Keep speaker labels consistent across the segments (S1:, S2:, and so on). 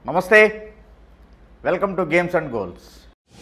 S1: నమస్తే welcome to Games and Goals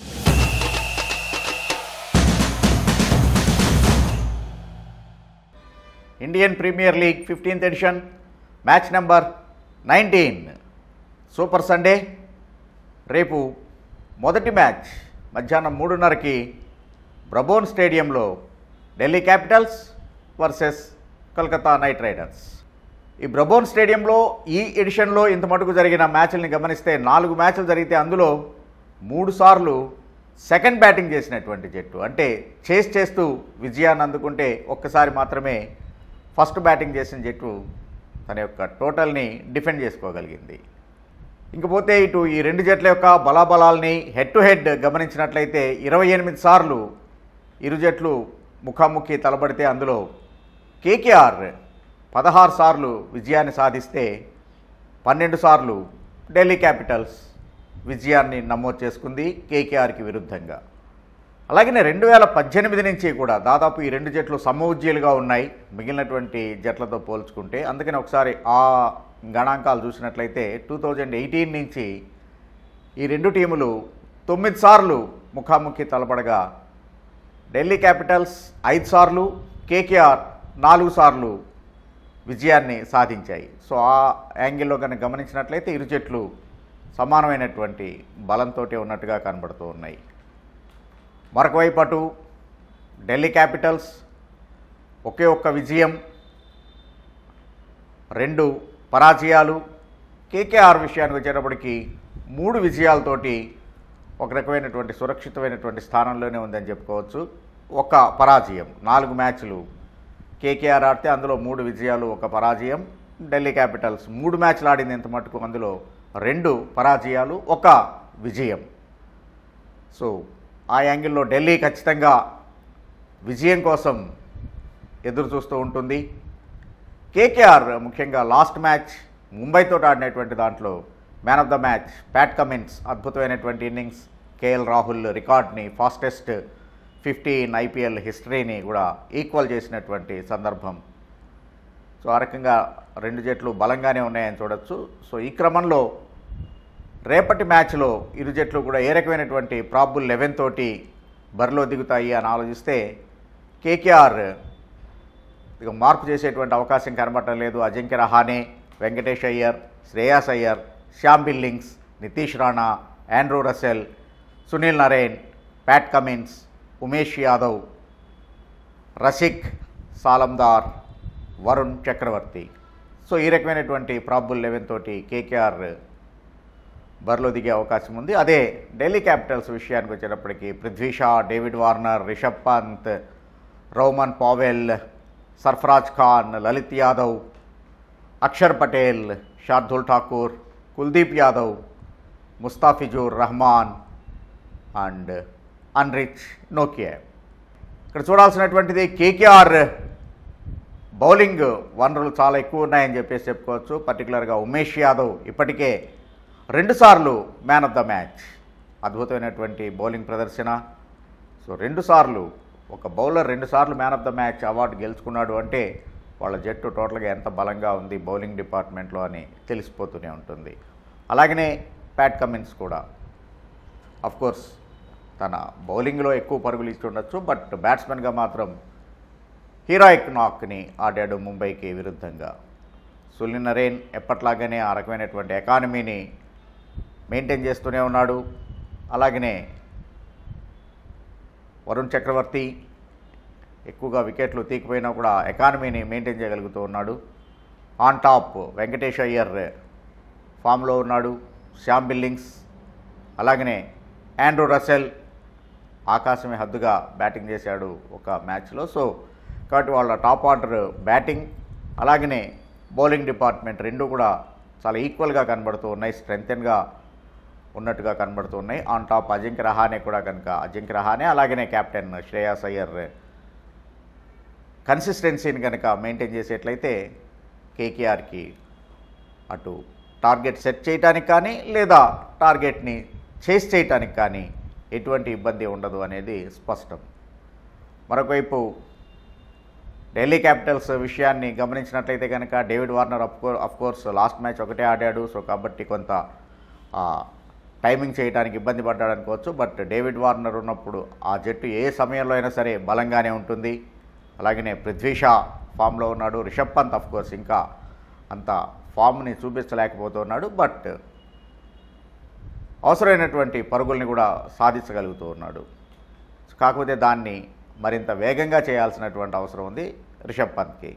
S1: Indian Premier League fifteenth edition match number nineteen super Sunday రేపు మొదటి మ్యాచ్ మధ్యాహ్నం మూడున్నరకి బ్రబోన్ స్టేడియంలో Delhi Capitals versus Calcutta Knight Riders ఈ బ్రబోన్ స్టేడియంలో ఈ ఎడిషన్లో ఇంత మటుకు జరిగిన మ్యాచ్ల్ని గమనిస్తే నాలుగు మ్యాచ్లు జరిగితే అందులో మూడు సార్లు సెకండ్ బ్యాటింగ్ చేసినటువంటి జట్టు అంటే చేస్ చేస్తూ విజయాన్ని అందుకుంటే ఒక్కసారి మాత్రమే ఫస్ట్ బ్యాటింగ్ చేసిన జట్టు తన యొక్క టోటల్ని డిఫెండ్ చేసుకోగలిగింది ఇంకపోతే ఇటు ఈ రెండు జట్ల యొక్క బలాబలాల్ని హెడ్ టు హెడ్ గమనించినట్లయితే ఇరవై ఎనిమిది సార్లు ఇరు జట్లు ముఖాముఖి తలబడితే అందులో కేకేఆర్ పదహారు సార్లు విజయాన్ని సాధిస్తే పన్నెండు సార్లు ఢిల్లీ క్యాపిటల్స్ విజయాన్ని నమోదు చేసుకుంది కేకేఆర్కి విరుద్ధంగా అలాగనే రెండు వేల పద్దెనిమిది నుంచి కూడా దాదాపు ఈ రెండు జట్లు సమవుజ్జీలుగా ఉన్నాయి మిగిలినటువంటి జట్లతో పోల్చుకుంటే అందుకని ఒకసారి ఆ గణాంకాలు చూసినట్లయితే టూ థౌజండ్ ఎయిటీన్ నుంచి ఈ రెండు టీములు తొమ్మిది సార్లు ముఖాముఖి తలపడగా ఢిల్లీ క్యాపిటల్స్ ఐదు సార్లు కేకేఆర్ నాలుగు సార్లు విజయాన్ని సాధించాయి సో ఆ యాంగిల్లో కనుక గమనించినట్లయితే ఇరు జట్లు సమానమైనటువంటి బలంతో ఉన్నట్టుగా కనబడుతూ ఉన్నాయి మరొక వైపు అటు ఢిల్లీ క్యాపిటల్స్ ఒకే ఒక్క విజయం రెండు పరాజయాలు కేకేఆర్ విషయానికి వచ్చేటప్పటికి మూడు విజయాలతోటి ఒక రకమైనటువంటి సురక్షితమైనటువంటి స్థానంలోనే ఉందని చెప్పుకోవచ్చు ఒక పరాజయం నాలుగు మ్యాచ్లు కేకేఆర్ ఆడితే అందులో మూడు విజయాలు ఒక పరాజయం ఢిల్లీ క్యాపిటల్స్ మూడు మ్యాచ్లు ఆడింది ఇంత మటుకు అందులో రెండు పరాజయాలు ఒక విజయం సో ఆ యాంగిల్లో ఢిల్లీ ఖచ్చితంగా విజయం కోసం ఎదురు చూస్తూ ఉంటుంది కేకేఆర్ ముఖ్యంగా లాస్ట్ మ్యాచ్ ముంబైతో ఆడినటువంటి దాంట్లో man of the match Pat Cummins అద్భుతమైనటువంటి ఇన్నింగ్స్ కేఎల్ రాహుల్ రికార్డ్ని ఫాస్టెస్ట్ ఫిఫ్టీ ఇన్ ఐపీఎల్ హిస్టరీని కూడా ఈక్వల్ చేసినటువంటి సందర్భం సో ఆ రకంగా రెండు జట్లు బలంగానే ఉన్నాయని చూడొచ్చు సో ఈ క్రమంలో రేపటి మ్యాచ్లో ఇరు జట్లు కూడా ఏ రకమైనటువంటి ప్రాబుల్ లెవెన్ తోటి బరిలో దిగుతాయి అని ఆలోచిస్తే కేకేఆర్ ఇక మార్పు చేసేటువంటి అవకాశం కనబడటం లేదు Ajinkya Rahane Venkatesh Iyer Shreyas Iyer Sam Billings Nitish Rana Andre Russell Sunil Narine Pat Cummins Umesh Yadav Rasikh Salamdar Varun Chakravarthy so ఈ రకమైనటువంటి ప్రాబుల్ లెవెన్ తోటి కేకేఆర్ బరిలో దిగే అవకాశం ఉంది అదే ఢిల్లీ క్యాపిటల్స్ విషయానికి వచ్చేటప్పటికి Prithvi Shaw David Warner Rishabh Pant Rovman Powell Sarfaraz Khan Lalit Yadav Axar Patel Shardul Thakur Kuldeep Yadav Mustafizur Rahman and Anrich నోకియా ఇక్కడ చూడాల్సినటువంటిది కేకేఆర్ బౌలింగ్ వనరులు చాలా ఎక్కువ ఉన్నాయని చెప్పేసి చెప్పుకోవచ్చు పర్టికులర్గా ఉమేష్ యాదవ్ ఇప్పటికే రెండుసార్లు మ్యాన్ ఆఫ్ ద మ్యాచ్ అద్భుతమైనటువంటి బౌలింగ్ ప్రదర్శన సో రెండుసార్లు ఒక బౌలర్ రెండుసార్లు man of the match award గెలుచుకున్నాడు అంటే వాళ్ళ జట్టు టోటల్గా ఎంత బలంగా ఉంది బౌలింగ్ డిపార్ట్మెంట్లో అని తెలిసిపోతూనే ఉంటుంది అలాగనే ప్యాట్ కమిన్స్ కూడా కోర్స్ తన బౌలింగ్లో ఎక్కువ పరుగులు ఇచ్చి ఉండొచ్చు బట్ బ్యాట్స్మెన్గా మాత్రం హీరాయిక్ నాక్ని ఆడాడు ముంబైకి విరుద్ధంగా సులిన్ నరేన్ ఎప్పట్లాగానే ఆ రకమైనటువంటి ఎకానమీని మెయింటైన్ చేస్తూనే ఉన్నాడు అలాగనే వరుణ్ చక్రవర్తి ఎక్కువగా వికెట్లు తీకిపోయినా కూడా ఎకానమీని మెయింటైన్ చేయగలుగుతూ ఉన్నాడు ఆన్ టాప్ వెంకటేష్ అయ్యర్ ఫామ్లో ఉన్నాడు శ్యామ్ బిల్లింగ్స్ అలాగనే ఆండ్రూ రసెల్ ఆకాశమే హద్దుగా బ్యాటింగ్ చేశాడు ఒక మ్యాచ్లో సో కాబట్టి వాళ్ళ టాప్ ఆర్డర్ బ్యాటింగ్ అలాగనే బౌలింగ్ డిపార్ట్మెంట్ రెండు కూడా చాలా ఈక్వల్గా కనబడుతూ ఉన్నాయి స్ట్రెంగ్తెన్గా ఉన్నట్టుగా కనబడుతూ ఉన్నాయి ఆన్ టాప్ అజింక్య రహానే కూడా కనుక అజింక్య రహానే అలాగనే కెప్టెన్ శ్రేయాస్ అయ్యర్ కన్సిస్టెన్సీని కనుక మెయింటైన్ చేసేట్లయితే కేకేఆర్కి అటు టార్గెట్ సెట్ చేయడానికి కానీ లేదా టార్గెట్ని చేస్ చేయటానికి కానీ ఎటువంటి ఇబ్బంది ఉండదు అనేది స్పష్టం మరొకవైపు ఢిల్లీ క్యాపిటల్స్ విషయాన్ని గమనించినట్లయితే కనుక David Warner of course last match ఒకటే ఆడాడు సో కాబట్టి కొంత ఆ, టైమింగ్ చేయడానికి ఇబ్బంది పడ్డాడు అనుకోవచ్చు బట్ డేవిడ్ వార్నర్ ఉన్నప్పుడు ఆ జట్టు ఏ సమయంలో అయినా సరే బలంగానే ఉంటుంది అలాగనే పృథ్వీ షా ఫామ్లో ఉన్నాడు రిషబ్ పంత్ అఫ్ కోర్స్ ఇంకా అంత ఫామ్ని చూపించలేకపోతున్నాడు బట్ అవసరమైనటువంటి పరుగుల్ని కూడా సాధించగలుగుతూ ఉన్నాడు కాకపోతే దాన్ని మరింత వేగంగా చేయాల్సినటువంటి అవసరం ఉంది రిషబ్ పంత్కి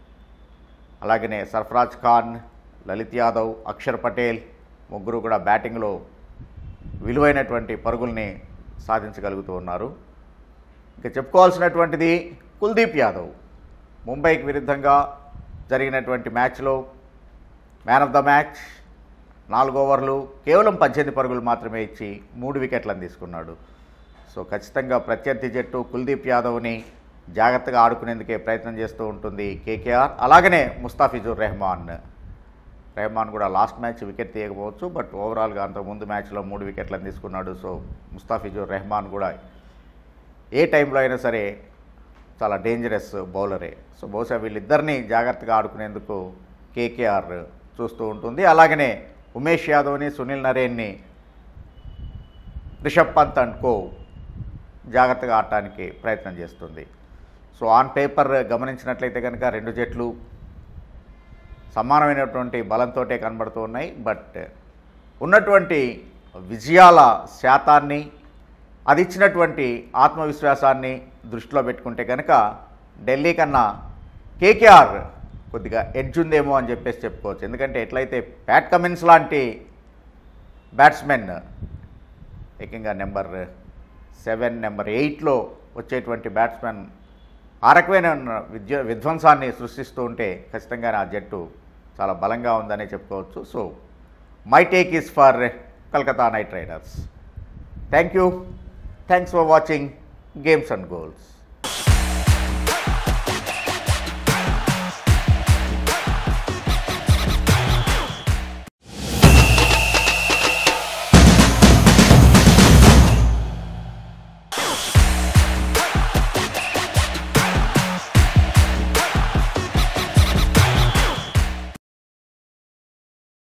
S1: అలాగనే సర్ఫరాజ్ ఖాన్ లలిత్ యాదవ్ అక్షర్ పటేల్ ముగ్గురు కూడా బ్యాటింగ్లో విలువైనటువంటి పరుగుల్ని సాధించగలుగుతూ ఉన్నారు ఇంకా చెప్పుకోవాల్సినటువంటిది కుల్దీప్ యాదవ్ ముంబైకి విరుద్ధంగా జరిగినటువంటి మ్యాచ్లో మ్యాన్ ఆఫ్ ద మ్యాచ్ నాలుగు ఓవర్లు కేవలం పద్దెనిమిది పరుగులు మాత్రమే ఇచ్చి మూడు వికెట్లను తీసుకున్నాడు సో ఖచ్చితంగా ప్రత్యర్థి జట్టు కుల్దీప్ యాదవ్ని జాగ్రత్తగా ఆడుకునేందుకే ప్రయత్నం చేస్తూ ఉంటుంది కేకేఆర్ అలాగనే ముస్తాఫిజుర్ రెహమాన్ రెహమాన్ కూడా లాస్ట్ మ్యాచ్ వికెట్ తీయకపోవచ్చు బట్ ఓవరాల్గా అంతకుముందు మ్యాచ్లో మూడు వికెట్లను తీసుకున్నాడు సో ముస్తాఫిజుర్ రెహమాన్ కూడా ఏ టైంలో అయినా సరే చాలా డేంజరస్ బౌలరే సో బహుశా వీళ్ళిద్దరినీ జాగ్రత్తగా ఆడుకునేందుకు కేకేఆర్ చూస్తూ ఉంటుంది అలాగనే ఉమేష్ యాదవ్ని సునీల్ నరేన్ని రిషబ్ పంత్ అండ్ కో జాగ్రత్తగా ఆడటానికి ప్రయత్నం చేస్తుంది సో ఆన్ పేపర్ గమనించినట్లయితే కనుక రెండు జట్లు సమానమైనటువంటి బలంతోటే కనబడుతూ ఉన్నాయి బట్ ఉన్నటువంటి విజయాల శాతాన్ని అది ఇచ్చినటువంటి ఆత్మవిశ్వాసాన్ని దృష్టిలో పెట్టుకుంటే కనుక ఢిల్లీ కన్నా కేకేఆర్ కొద్దిగా ఎడ్జ్ ఉందేమో అని చెప్పేసి చెప్పుకోవచ్చు ఎందుకంటే ఎట్లయితే ప్యాట్ కమిన్స్ లాంటి బ్యాట్స్మెన్ ఏకంగా నెంబర్ సెవెన్ నెంబర్ ఎయిట్లో వచ్చేటువంటి బ్యాట్స్మెన్ ఆ రకమైన విద్య విధ్వంసాన్ని సృష్టిస్తూ ఉంటే ఖచ్చితంగా ఆ జట్టు చాలా బలంగా ఉందనే చెప్పుకోవచ్చు so my take is for Calcutta Knight Riders thank you thanks for watching Games and goals